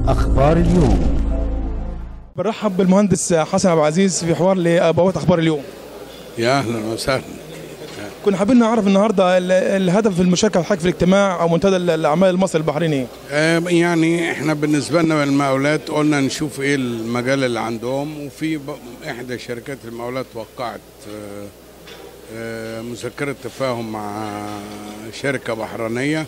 أخبار اليوم برحب بالمهندس حسن عبد العزيز في حوار لابوات اخبار اليوم يا اهلا وسهلا كنا حابين نعرف النهارده ال- الهدف في المشاركه في حاجه في الاجتماع او منتدى الاعمال المصري البحريني آه، يعني احنا بالنسبه لنا المقاولات قلنا نشوف ايه المجال اللي عندهم وفي ب- احدى شركات المقاولات وقعت آه، آه، مذكره تفاهم مع شركه بحرينيه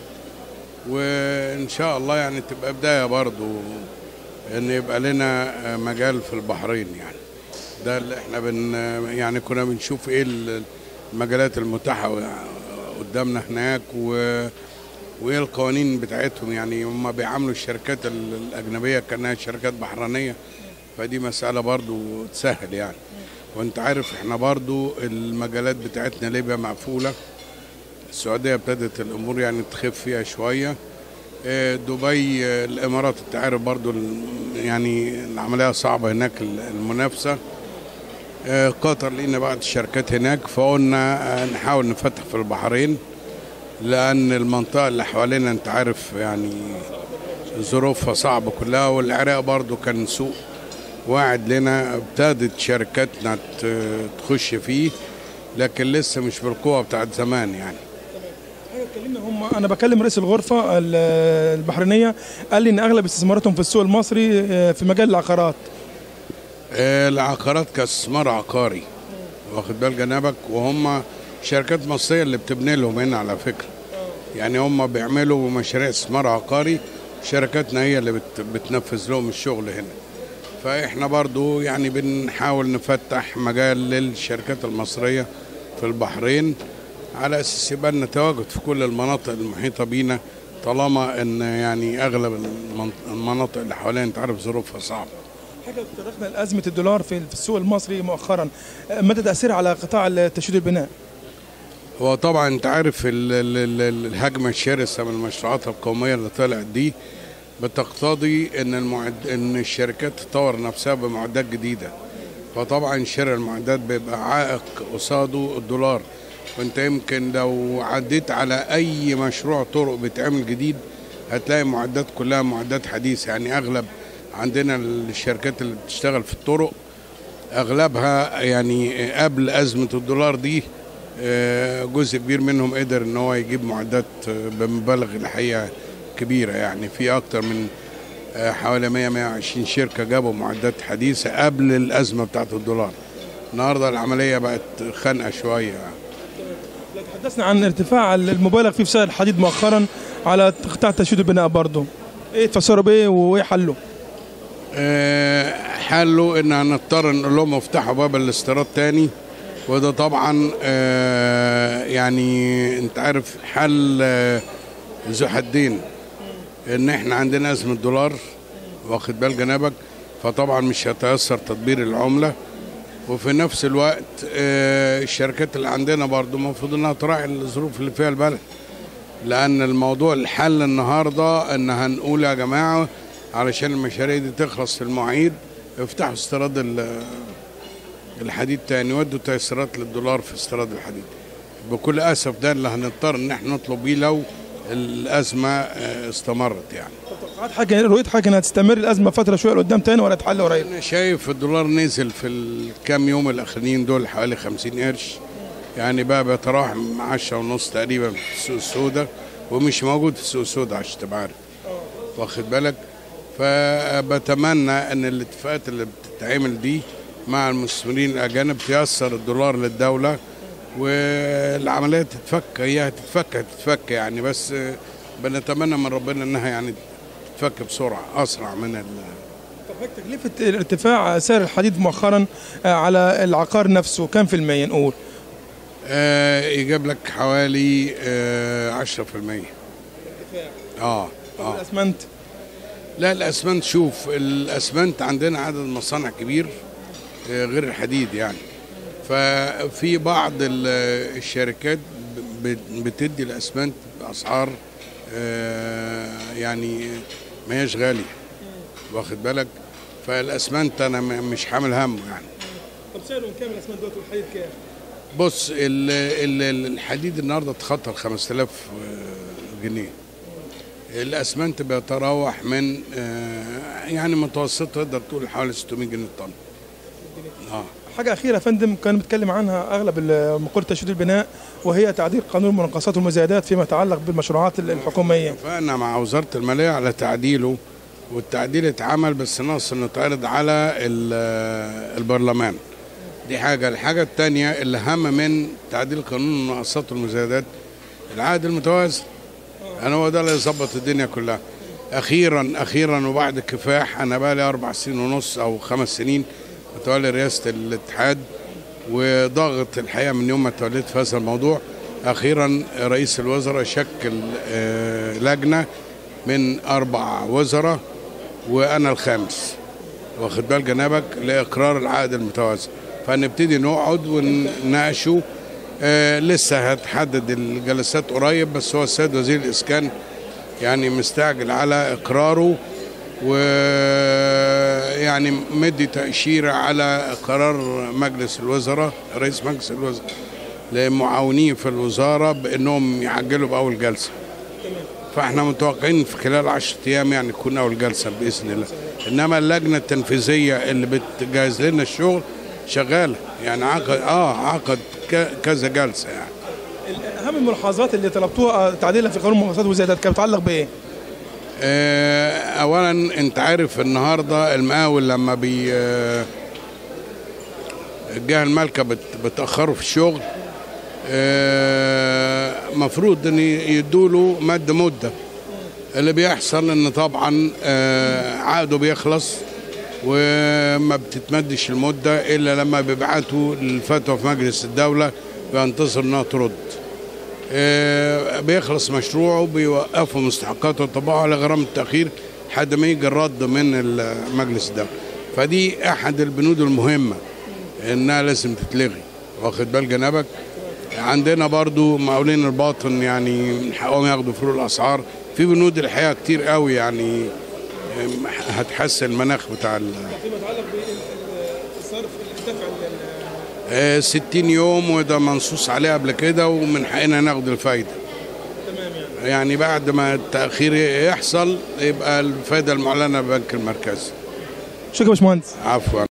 وان شاء الله يعني تبقى بدايه برضو ان يبقى لنا آه، مجال في البحرين يعني ده اللي احنا بن يعني كنا بنشوف ايه المجالات المتاحه قدامنا هناك و وايه القوانين بتاعتهم يعني هم بيعاملوا الشركات ال- الاجنبيه كانها شركات بحرينيه فدي مساله برضو تسهل يعني وانت عارف احنا برضو المجالات بتاعتنا ليبيا مقفوله السعوديه ابتدت الامور يعني تخف فيها شويه آه، دبي آه، الامارات انت عارف برضو ال- يعني العمليه صعبه هناك ال- المنافسه آه، قطر لينا بعض الشركات هناك فقلنا آه، نحاول نفتح في البحرين لان المنطقه اللي حوالينا انت عارف يعني ظروفها صعبه كلها والعراق برضو كان سوق واعد لنا ابتدت شركاتنا ت- تخش فيه لكن لسه مش بالقوه بتاعت زمان يعني اتكلمنا هم انا بكلم رئيس الغرفه ال- البحرينيه قال لي ان اغلب استثماراتهم في السوق المصري آه، في مجال العقارات آه، العقارات كاستثمار عقاري واخد بال جنابك وهم شركات مصريه اللي بتبني لهم هنا على فكره يعني هم بيعملوا مشاريع استثمار عقاري شركاتنا هي اللي بت بتنفذ لهم الشغل هنا فاحنا برضو يعني بنحاول نفتح مجال للشركات المصريه في البحرين على اساس يبقى لنا تواجد في كل المناطق المحيطه بينا طالما ان يعني اغلب المنط- المناطق اللي حوالينا انت عارف ظروفها صعبه حاجه تطرقنا لازمه الدولار في في السوق المصري مؤخرا آه، مدى تاثيرها على قطاع التشييد البناء هو طبعا انت عارف ال- ال- ال- الهجمه الشرسه من المشروعات القوميه اللي طلعت دي بتقتضي ان المعد ان الشركات تطور نفسها بمعدات جديده فطبعا شراء المعدات بيبقى عائق قصاده الدولار وانت يمكن لو عديت على اي مشروع طرق بيتعمل جديد هتلاقي معدات كلها معدات حديثه يعني اغلب عندنا الشركات اللي بتشتغل في الطرق اغلبها يعني قبل ازمه الدولار دي آه، جزء كبير منهم قدر ان هو يجيب معدات آه، بمبالغ الحقيقه كبيره يعني في اكتر من آه، حوالي 100 120 شركه جابوا معدات حديثه قبل الازمه بتاعت الدولار النهارده العمليه بقت خانقه شويه يعني. لو تحدثنا عن ارتفاع المبالغ فيه في سعر الحديد مؤخرا على قطاع تشييد البناء برضه ايه تفسره بايه وايه حله؟ آه، حله ان هنضطر نقول لهم افتحوا باب الاستيراد تاني وده طبعا آه، يعني انت عارف حل آه، ذو حدين ان احنا عندنا ازمه دولار واخد بال جنابك فطبعا مش هيتاثر تدبير العمله وفي نفس الوقت آه، الشركات اللي عندنا برضو المفروض انها تراعي الظروف اللي فيها البلد لان الموضوع الحل النهارده ان هنقول يا جماعه علشان المشاريع دي تخلص في المواعيد افتحوا استيراد ال- الحديد تاني ودوا تيسيرات للدولار في استيراد الحديد بكل اسف ده اللي هنضطر ان احنا نطلب بيه لو الازمه آه، استمرت يعني توقعات حاجه رؤيه حاجه انها تستمر الازمه فتره شويه لقدام تاني ولا تحل قريب؟ انا شايف الدولار نزل في الكام يوم الاخرين دول حوالي 50 قرش يعني بقى بيتراوح من 10 ونص تقريبا في السوق السوداء ومش موجود في السوق السوداء عشان تبقى عارف واخد بالك فبتمنى ان الاتفاقات اللي بتتعمل دي مع المستثمرين الاجانب تيسر الدولار للدوله والعمليه تتفك هي هتتفك هتتفك يعني بس بنتمنى من ربنا انها يعني تتفك بسرعه اسرع من ال طب هيك تكلفه ارتفاع سعر الحديد مؤخرا آه، على العقار نفسه كم في المية نقول؟ آه يجيب لك حوالي آه 10% اه اه الاسمنت لا الاسمنت شوف الاسمنت عندنا عدد مصانع كبير آه غير الحديد يعني ففي بعض ال- الشركات ب- بتدي الاسمنت باسعار آه يعني ما هيش غاليه واخد بالك فالاسمنت انا م- مش حامل همه يعني طب سعره كام الاسمنت دلوقتي والحديد كام؟ بص ال- ال- الحديد النهارده اتخطى ال 5000 جنيه الاسمنت بيتراوح من آه، يعني متوسط تقدر تقول حوالي 600 جنيه الطن اه حاجه اخيره يا فندم كان بيتكلم عنها اغلب ال- مقوله تشييد البناء وهي تعديل قانون المناقصات والمزايدات فيما يتعلق بالمشروعات ال- الحكوميه اتفقنا مع وزاره الماليه على تعديله والتعديل اتعمل بس ناقص انه يتعرض على ال- البرلمان دي حاجه الحاجه الثانيه اللي اهم من تعديل قانون المناقصات والمزايدات العقد المتوازن انا هو ده اللي يظبط الدنيا كلها اخيرا اخيرا وبعد كفاح انا بقى لي اربع سنين ونص او خمس سنين متولي رئاسه الاتحاد وضاغط الحقيقه من يوم ما توليت في هذا الموضوع اخيرا رئيس الوزراء شكل آه، لجنه من اربع وزراء وانا الخامس واخد بال جنابك لاقرار العقد المتوازن فنبتدي نقعد ونناقشه آه لسه هتحدد الجلسات قريب بس هو السيد وزير الاسكان يعني مستعجل على اقراره ويعني مدي تأشيرة على قرار مجلس الوزراء رئيس مجلس الوزراء لمعاونيه في الوزارة بأنهم يعجلوا بأول جلسة فاحنا متوقعين في خلال 10 ايام يعني تكون اول جلسه باذن الله انما اللجنه التنفيذيه اللي بتجهز لنا الشغل شغاله يعني عقد اه عقد ك- كذا جلسه يعني اهم الملاحظات اللي طلبتوها تعديلها في قانون المناقصات والمزايدات كانت بتتعلق بايه؟ آه، اولا انت عارف النهارده المقاول لما بي آه، الجهه المالكه بت- بتاخروا في الشغل آه، مفروض ان يدوله مد مده اللي بيحصل ان طبعا آه، عقده بيخلص وما بتتمدش المده الا لما بيبعتوا الفتوى في مجلس الدوله وينتظر انها ترد آه، بيخلص مشروعه بيوقفوا مستحقاته وطبعه على غرامة التأخير لحد ما يجي الرد من المجلس ده فدي أحد البنود المهمة إنها لازم تتلغي واخد بال جنابك عندنا برضو مقاولين الباطن يعني من حقهم ياخدوا فروق الأسعار في بنود الحقيقة كتير قوي يعني آم، هتحسن المناخ بتاع ال- فيما يتعلق بالصرف الدفع آه، 60 يوم وده منصوص عليه قبل كده ومن حقنا ناخد الفايدة تمام يعني يعني بعد ما التأخير يحصل يبقى الفائدة المعلنة بنك المركزي شكرا يا باشمهندس عفوا